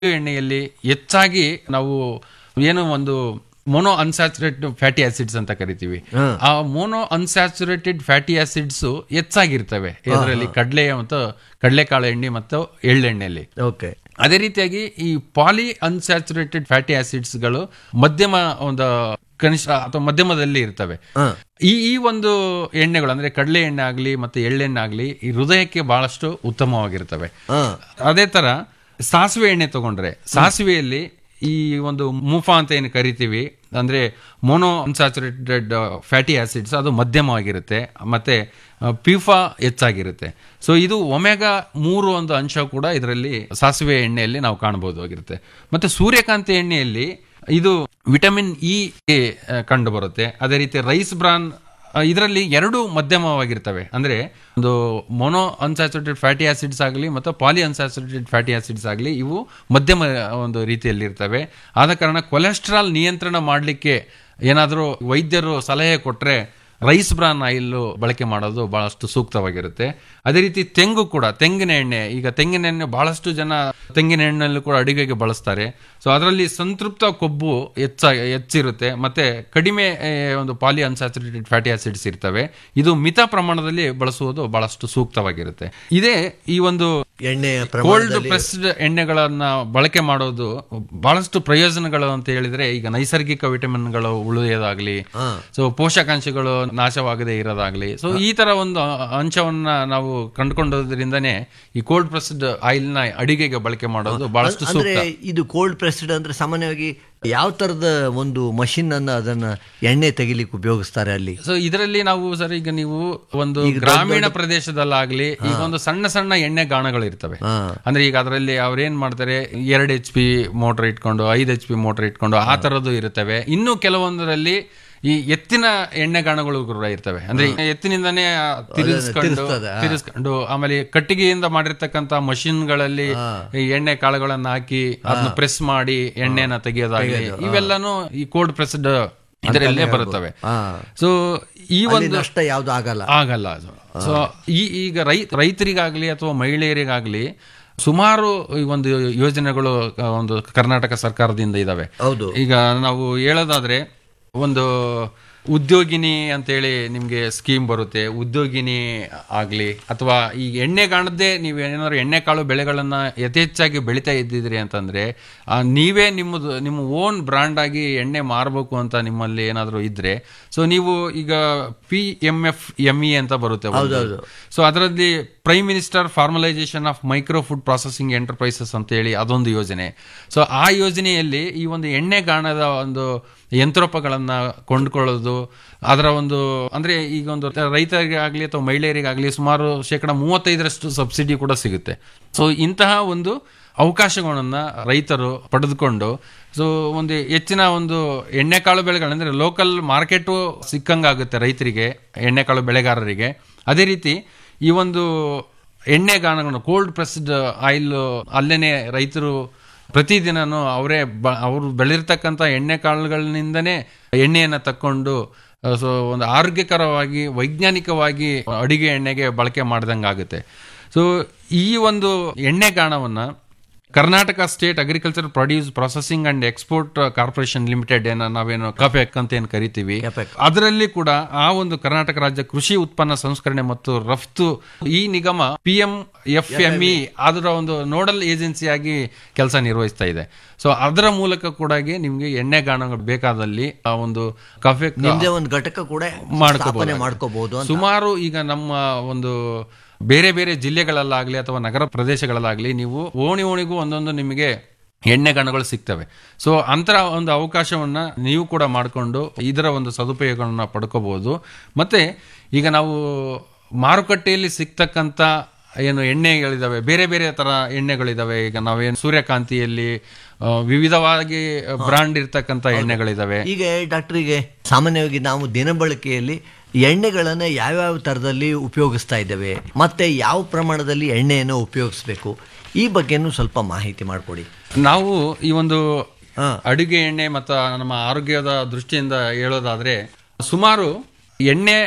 ಎಣ್ಣೆಯಲ್ಲಿ ಹೆಚ್ಚಾಗಿ ನಾವು ಏನು ಒಂದು ಮೋನೋ ಅನ್ಸ್ಯಾಚುರೇಟೆಡ್ ಫ್ಯಾಟಿ ಆಸಿಡ್ಸ್ ಅಂತ ಕರಿತೀವಿ ಆ ಮೋನೋ ಅನ್ಸ್ಯಾಚುರೇಟೆಡ್ ಫ್ಯಾಟಿ ಆಸಿಡ್ಸ್ ಹೆಚ್ಚಾಗಿರ್ತವೆ ಇದರಲ್ಲಿ ಕಡಲೆ ಮತ್ತು ಕಡಲೆಕಾಳು ಎಣ್ಣೆ ಮತ್ತು ಎಳ್ಳೆಣ್ಣೆಯಲ್ಲಿ ಓಕೆ ಅದೇ ರೀತಿಯಾಗಿ ಈ ಪಾಲಿ ಅನ್ಸ್ಯಾಚುರೇಟೆಡ್ ಫ್ಯಾಟಿ ಆಸಿಡ್ಸ್ಗಳು ಮಧ್ಯಮ ಒಂದು ಕನಿಷ್ಠ ಅಥವಾ ಮಧ್ಯಮದಲ್ಲಿ ಇರ್ತವೆ ಈ ಈ ಒಂದು ಎಣ್ಣೆಗಳು ಅಂದ್ರೆ ಕಡಲೆ ಎಣ್ಣೆ ಆಗಲಿ ಮತ್ತೆ ಎಳ್ಳೆಣ್ಣೆ ಆಗಲಿ ಈ ಹೃದಯಕ್ಕೆ ಬಹಳಷ್ಟು ಉತ್ತಮವಾಗಿರ್ತವೆ ಅದೇ ತರ ಸಾಸಿವೆ ಎಣ್ಣೆ ತಗೊಂಡ್ರೆ ಸಾಸಿವೆಯಲ್ಲಿ ಈ ಒಂದು ಮೂಫಾ ಅಂತ ಏನು ಕರಿತೀವಿ ಅಂದ್ರೆ ಮೋನೋ ಅನ್ಸ್ಯಾಚುರೇಟೆಡ್ ಫ್ಯಾಟಿ ಆಸಿಡ್ಸ್ ಅದು ಮಧ್ಯಮವಾಗಿರುತ್ತೆ ಮತ್ತೆ ಪಿಫಾ ಹೆಚ್ಚಾಗಿರುತ್ತೆ ಸೊ ಇದು ಒಮೆಗಾ ಮೂರು ಒಂದು ಅಂಶ ಕೂಡ ಇದರಲ್ಲಿ ಸಾಸಿವೆ ಎಣ್ಣೆಯಲ್ಲಿ ನಾವು ಕಾಣಬಹುದಾಗಿರುತ್ತೆ ಮತ್ತೆ ಸೂರ್ಯಕಾಂತಿ ಎಣ್ಣೆಯಲ್ಲಿ ಇದು ವಿಟಮಿನ್ ಇ ಕಂಡು ಬರುತ್ತೆ ಅದೇ ರೀತಿ ರೈಸ್ ಬ್ರಾನ್ ಇದರಲ್ಲಿ ಎರಡು ಮಧ್ಯಮವಾಗಿರ್ತವೆ ಅಂದ್ರೆ ಒಂದು ಮೊನೋ ಅನ್ಸ್ಯಾಚುರೇಟೆಡ್ ಫ್ಯಾಟಿ ಆಸಿಡ್ಸ್ ಆಗಲಿ ಮತ್ತು ಪಾಲಿ ಅನ್ಸ್ಯಾಚುರೇಟೆಡ್ ಫ್ಯಾಟಿ ಆಸಿಡ್ಸ್ ಆಗಲಿ ಇವು ಮಧ್ಯಮ ಒಂದು ರೀತಿಯಲ್ಲಿ ಇರ್ತವೆ ಆದ ಕಾರಣ ಕೊಲೆಸ್ಟ್ರಾಲ್ ನಿಯಂತ್ರಣ ಮಾಡಲಿಕ್ಕೆ ಏನಾದರೂ ವೈದ್ಯರು ಸಲಹೆ ಕೊಟ್ಟರೆ ರೈಸ್ ಬ್ರಾನ್ ಆಯಿಲ್ ಬಳಕೆ ಮಾಡೋದು ಬಹಳಷ್ಟು ಸೂಕ್ತವಾಗಿರುತ್ತೆ ಅದೇ ರೀತಿ ತೆಂಗು ಕೂಡ ತೆಂಗಿನ ಎಣ್ಣೆ ಈಗ ತೆಂಗಿನ ಎಣ್ಣೆ ಬಹಳಷ್ಟು ಜನ ತೆಂಗಿನ ಎಣ್ಣೆಲ್ಲೂ ಕೂಡ ಅಡುಗೆಗೆ ಬಳಸ್ತಾರೆ ಸೊ ಅದರಲ್ಲಿ ಸಂತೃಪ್ತ ಕೊಬ್ಬು ಹೆಚ್ಚ ಹೆಚ್ಚಿರುತ್ತೆ ಮತ್ತೆ ಕಡಿಮೆ ಆ, ಒಂದು ಪಾಲಿ ಅನ್ಸ್ಯಾಚುರೇಟೆಡ್ ಫ್ಯಾಟಿ ಆಸಿಡ್ಸ್ ಇರ್ತವೆ ಇದು ಮಿತ ಪ್ರಮಾಣದಲ್ಲಿ ಬಳಸುವುದು ಬಹಳಷ್ಟು ಸೂಕ್ತವಾಗಿರುತ್ತೆ ಇದೇ ಈ ಒಂದು ಎಣ್ಣೆಯ ಕೋಲ್ಡ್ ಪ್ರಮಾಣದಲ್ಲಿ ಪ್ರೆಸ್ಡ್ ಎಣ್ಣೆಗಳನ್ನ ಬಳಕೆ ಮಾಡೋದು ಬಹಳಷ್ಟು ಪ್ರಯೋಜನಗಳು ಅಂತ ಹೇಳಿದ್ರೆ ಈಗ ನೈಸರ್ಗಿಕ ವಿಟಮಿನ್ಗಳು ಉಳಿಯೋದಾಗ್ಲಿ ಸೊ ಪೋಷಕಾಂಶಗಳು ನಾಶವಾಗದೇ ಇರೋದಾಗ್ಲಿ ಸೊ ಈ ತರ ಒಂದು ಅ- ಅಂಶವನ್ನ ನಾವು ಕಂಡುಕೊಂಡೋದ್ರಿಂದನೇ ಈ ಕೋಲ್ಡ್ ಪ್ರೆಸ್ಡ್ ಆಯಿಲ್ ನ ಅಡಿಗೆಗೆ ಬಳಕೆ ಮಾಡೋದು ಬಹಳಷ್ಟು ಅಂದ್ರೆ ಸೂಕ್ತ ಇದು ಕೋಲ್ಡ್ ಪ್ರೆಸ್ಡ್ ಅಂದ್ರೆ ಸಾಮಾನ್ಯವಾಗಿ ಯಾವ ತರದ ಒಂದು ಮಷಿನ್ ಅನ್ನ ಅದನ್ನ ಎಣ್ಣೆ ತೆಗಿಲಿಕ್ಕೆ ಉಪಯೋಗಿಸ್ತಾರೆ ಅಲ್ಲಿ ಸೊ ಇದರಲ್ಲಿ ನಾವು ಸರ್ ಈಗ ನೀವು ಒಂದು ಗ್ರಾಮೀಣ ಪ್ರದೇಶದಲ್ಲಾಗ್ಲಿ ಈಗ ಒಂದು ಸಣ್ಣ ಸಣ್ಣ ಎಣ್ಣೆ ಗಾಣಗಳು ಇರ್ತವೆ ಅಂದ್ರೆ ಈಗ ಅದರಲ್ಲಿ ಅವ್ರೇನ್ ಮಾಡ್ತಾರೆ ಎರಡು ಎಚ್ ಪಿ ಮೋಟರ್ ಇಟ್ಕೊಂಡು ಐದು ಎಚ್ ಪಿ ಮೋಟರ್ ಇಟ್ಕೊಂಡು ಆ ತರದ್ದು ಇರುತ್ತವೆ ಇನ್ನು ಕೆಲವೊಂದರಲ್ಲಿ ಈ ಎತ್ತಿನ ಎಣ್ಣೆ ಗಾಣಗಳು ಕೂಡ ಇರ್ತವೆ ಅಂದ್ರೆ ಈ ಎತ್ತಿನಿಂದಾನೇ ಆ ತಿರುಗಿಸ್ಕೊಂಡು ತಿರುಗಿಸ್ತದೆ, ಆ. ತಿರುಗಿಸ್ಕೊಂಡು ಆಮೇಲೆ ಕಟ್ಟಿಗೆಯಿಂದ ಮಾಡಿರ್ತಕ್ಕಂತ ಮಷಿನ್ಗಳಲ್ಲಿ ಈ ಎಣ್ಣೆ ಕಾಳುಗಳನ್ನ ಹಾಕಿ ಅದನ್ನ ಪ್ರೆಸ್ ಮಾಡಿ ಎಣ್ಣೆನ ತೆಗೆಯೋದಾಗಲಿ ಇವೆಲ್ಲಾನು ಈ ಕೋಲ್ಡ್ ಪ್ರೆಸ್ಡ್ ಇದರಲ್ಲೇ ಬರುತ್ತವೆ ಹಾ. ಸೊ ಈ ಅಲ್ಲಿ ಒಂದು ನಷ್ಟ ಯಾವ್ದು ಆಗಲ್ಲ ಆಗಲ್ಲ ಅದು ಸೊ ಈ ಈಗ ರೈ ರೈತರಿಗಾಗ್ಲಿ ಅಥವಾ ಮಹಿಳೆಯರಿಗಾಗ್ಲಿ ಸುಮಾರು ಈ ಒಂದು ಯೋಜನೆಗಳು ಆ, ಒಂದು ಕರ್ನಾಟಕ ಸರ್ಕಾರದಿಂದ ಇದಾವೆ ಹೌದು ಈಗ ನಾವು ಹೇಳೋದಾದ್ರೆ ಒಂದು ಉದ್ಯೋಗಿನಿ ಅಂತೇಳಿ ನಿಮ್ಗೆ ಸ್ಕೀಮ್ ಬರುತ್ತೆ ಉದ್ಯೋಗಿನಿ ಆಗ್ಲಿ ಅಥವಾ ಈ ಎಣ್ಣೆ ಕಾಣದೇ ನೀವು ಏನಾದ್ರು ಎಣ್ಣೆ ಕಾಳು ಬೆಳೆಗಳನ್ನ ಯಥೇಚ್ಛಾಗಿ ಬೆಳಿತಾ ಇದ್ದಿದ್ರಿ ಅಂತಂದ್ರೆ ಆ, ನೀವೇ ನಿಮ್ಮದು ನಿಮ್ಮ ಓನ್ ಬ್ರಾಂಡ್ ಆಗಿ ಎಣ್ಣೆ ಮಾರಬೇಕು ಅಂತ ನಿಮ್ಮಲ್ಲಿ ಏನಾದ್ರು ಇದ್ರೆ ಸೊ ನೀವು ಈಗ P M F M E ಅಂತ ಬರುತ್ತೆ ಸೊ ಅದರಲ್ಲಿ prime minister formalisation of micro food processing enterprises ಅಂತ ಹೇಳಿ ಅದೊಂದು ಯೋಜನೆ ಸೊ ಆ ಯೋಜನೆಯಲ್ಲಿ ಈ ಒಂದು ಎಣ್ಣೆ ಗಾಣದ ಒಂದು ಯಂತ್ರೋಪಗಳನ್ನ ಕೊಂಡ್ಕೊಳ್ಳೋದು ಅದರ ಒಂದು ಅಂದ್ರೆ ಈಗ ಒಂದು ರೈತರಿಗೆ ಆಗಲಿ ಅಥವಾ ಮಹಿಳೆಯರಿಗಾಗಲಿ ಸುಮಾರು ಶೇಕಡ ಮೂವತ್ತೈದರಷ್ಟು ಸಬ್ಸಿಡಿ ಕೂಡ ಸಿಗುತ್ತೆ ಸೊ ಇಂತಹ ಒಂದು ಅವಕಾಶಗಳನ್ನ ರೈತರು ಪಡೆದುಕೊಂಡು ಸೊ ಒಂದು ಹೆಚ್ಚಿನ ಒಂದು ಎಣ್ಣೆಕಾಳು ಬೆಳೆಗಳಂದ್ರೆ ಲೋಕಲ್ ಮಾರ್ಕೆಟು ಸಿಕ್ಕಂಗಾಗುತ್ತೆ ರೈತರಿಗೆ ಎಣ್ಣೆಕಾಳು ಬೆಳೆಗಾರರಿಗೆ ಅದೇ ರೀತಿ ಈ ಒಂದು ಎಣ್ಣೆ ಗಾಣಗಳನ್ನು ಕೋಲ್ಡ್ ಪ್ರೆಸ್ಡ್ ಆಯಿಲ್ ಅಲ್ಲೇನೆ ರೈತರು ಪ್ರತಿದಿನನೂ ಅವರೇ ಬ ಅವರು ಬೆಳೆದಿರ್ತಕ್ಕಂಥ ಎಣ್ಣೆ ಕಾಳುಗಳಿಂದನೇ ಎಣ್ಣೆಯನ್ನು ತಕ್ಕೊಂಡು ಸೊ ಒಂದು ಆರೋಗ್ಯಕರವಾಗಿ ವೈಜ್ಞಾನಿಕವಾಗಿ ಅಡಿಗೆ ಎಣ್ಣೆಗೆ ಬಳಕೆ ಮಾಡ್ದಂಗೆ ಆಗುತ್ತೆ ಸೊ ಈ ಒಂದು ಎಣ್ಣೆ ಗಾಣವನ್ನು Karnataka state agriculture produce processing and export corporation limited ಏನ ನಾವೇನು ಕಪೆಕ್ ಅಂತ ಏನು ಕರಿತೀವಿ ಕೆಪೆಕ್. ಅದರಲ್ಲಿ ಕೂಡ ಆ ಒಂದು ಕರ್ನಾಟಕ ರಾಜ್ಯ ಕೃಷಿ ಉತ್ಪನ್ನ ಸಂಸ್ಕರಣೆ ಮತ್ತು ರಫ್ತು ಈ ನಿಗಮ P M F M E ಅದರ ಒಂದು ನೋಡಲ್ ಏಜೆನ್ಸಿಯಾಗಿ ಕೆಲಸ ನಿರ್ವಹಿಸ್ತಾ ಇದೆ ಸೊ ಅದರ ಮೂಲಕ ಕೂಡ ನಿಮ್ಗೆ ಎಣ್ಣೆ ಗಾಣಗಳು ಬೇಕಾದಲ್ಲಿ ಆ ಒಂದು ಕಫೆ ನಿಮ್ದೇ ಒಂದು ಘಟಕ ಕೂಡ ಸ್ಥಾಪನೆ ಮಾಡ್ಕೋಬಹುದು ಅಂತ ಸುಮಾರು ಈಗ ನಮ್ಮ ಒಂದು ಬೇರೆ ಬೇರೆ ಜಿಲ್ಲೆಗಳಲ್ಲಾಗ್ಲಿ ಅಥವಾ ನಗರ ಪ್ರದೇಶಗಳಲ್ಲಾಗ್ಲಿ ನೀವು ಓಣಿ ಓಣಿಗೂ ಒಂದೊಂದು ನಿಮಗೆ ಎಣ್ಣೆ ಗಣಗಳು ಸಿಗ್ತವೆ ಸೊ ಅಂತರ ಒಂದು ಅವಕಾಶವನ್ನ ನೀವು ಕೂಡ ಮಾಡಿಕೊಂಡು ಇದರ ಒಂದು ಸದುಪಯೋಗಗಳನ್ನ ಪಡ್ಕೋಬಹುದು ಮತ್ತೆ ಈಗ ನಾವು ಮಾರುಕಟ್ಟೆಯಲ್ಲಿ ಸಿಗ್ತಕ್ಕಂಥ ಏನು ಎಣ್ಣೆಗಳಿದಾವೆ ಬೇರೆ ಬೇರೆ ತರ ಎಣ್ಣೆಗಳಿದಾವೆ ಈಗ ನಾವೇನು ಸೂರ್ಯಕಾಂತಿಯಲ್ಲಿ ಆ, ವಿವಿಧವಾಗಿ ಬ್ರಾಂಡ್ ಇರ್ತಕ್ಕಂಥ ಎಣ್ಣೆಗಳಿದಾವೆ ಈಗ ಡಾಕ್ಟರಿಗೆ ಸಾಮಾನ್ಯವಾಗಿ ನಾವು ದಿನಬಳಕೆಯಲ್ಲಿ ಎಣ್ಣೆಗಳನ್ನು ಯಾವ್ಯಾವ ಥರದಲ್ಲಿ ಉಪಯೋಗಿಸ್ತಾ ಇದ್ದೇವೆ ಮತ್ತೆ ಯಾವ ಪ್ರಮಾಣದಲ್ಲಿ ಎಣ್ಣೆಯನ್ನು ಉಪಯೋಗಿಸ್ಬೇಕು ಈ ಬಗ್ಗೆನೂ ಸ್ವಲ್ಪ ಮಾಹಿತಿ ಮಾಡಿಕೊಡಿ ನಾವು ಈ ಒಂದು ಹಾ. ಅಡುಗೆ ಎಣ್ಣೆ ಮತ್ತು ನಮ್ಮ ಆರೋಗ್ಯದ ದೃಷ್ಟಿಯಿಂದ ಹೇಳೋದಾದ್ರೆ ಸುಮಾರು ಎಣ್ಣೆ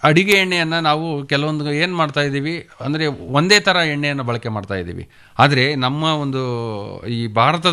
ಅಡಿಗೆ ಎಣ್ಣೆಯನ್ನು ನಾವು ಕೆಲವೊಂದು ಏನು ಮಾಡ್ತಾ ಇದ್ದೀವಿ ಅಂದರೆ ಒಂದೇ ಥರ ಎಣ್ಣೆಯನ್ನು ಬಳಕೆ ಮಾಡ್ತಾ ಇದ್ದೀವಿ ಆದರೆ ನಮ್ಮ ಒಂದು ಈ ಭಾರತದ